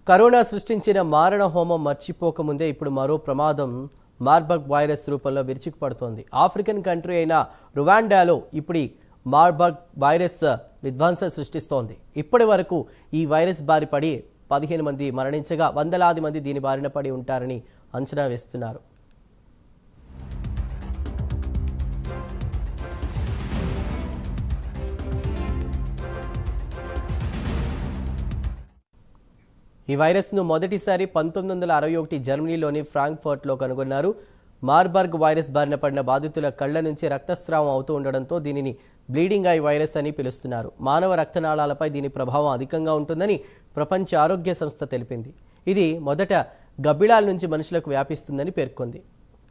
corona సృష్టించిన మారణ హోమం మర్చిపోకముందే ఇప్పుడు మరో ప్రమాదం మార్బర్గ్ వైరస్ రూపంలో విరుచుకుపడుతోంది ఆఫ్రికన్ కంట్రీ అయిన రువాండాలో ఇప్పుడు ఈ మార్బర్గ్ వైరస్ విధ్వంసం సృష్టిస్తోంది ఇప్పటి వరకు ఈ వైరస్ బారి పడి పదిహేను మంది మరణించగా వందలాది మంది దీని బారిన పడి ఉంటారని అంచనా వేస్తున్నారు ఈ వైరస్ను మొదటిసారి పంతొమ్మిది వందల అరవై ఒకటి జర్మనీలోని ఫ్రాంక్ఫర్ట్లో కనుగొన్నారు మార్బర్గ్ వైరస్ బారిన పడిన బాధితుల కళ్ళ నుంచి రక్తస్రావం అవుతూ ఉండడంతో దీనిని బ్లీడింగ్ ఐ వైరస్ అని పిలుస్తున్నారు మానవ రక్తనాళాలపై దీని ప్రభావం అధికంగా ఉంటుందని ప్రపంచ ఆరోగ్య సంస్థ తెలిపింది ఇది మొదట గబ్బిళాల నుంచి మనుషులకు వ్యాపిస్తుందని పేర్కొంది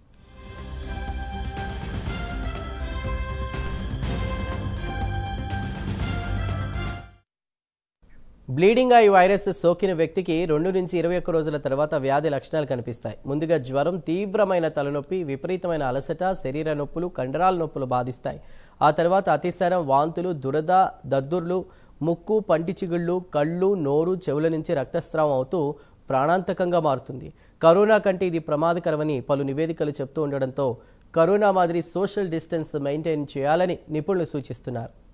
బ్లీడింగ్ ఐ వైరస్ సోకిన వ్యక్తికి రెండు నుంచి ఇరవై ఒక్క రోజుల తర్వాత వ్యాధి లక్షణాలు కనిపిస్తాయి ముందుగా జ్వరం తీవ్రమైన తలనొప్పి విపరీతమైన అలసట శరీర నొప్పులు కండరాల నొప్పులు బాధిస్తాయి ఆ తర్వాత అతిసారం వాంతులు దురద దద్దుర్లు ముక్కు పంటి చిగుళ్ళు కళ్ళు నోరు చెవుల నుంచి రక్తస్రావం అవుతూ ప్రాణాంతకంగా మారుతుంది కరోనా కంటే ఇది ప్రమాదకరమని పలు నివేదికలు చెప్తూ ఉండడంతో కరోనా మాదిరి సోషల్ డిస్టెన్స్ మెయింటైన్ చేయాలని నిపుణులు సూచిస్తున్నారు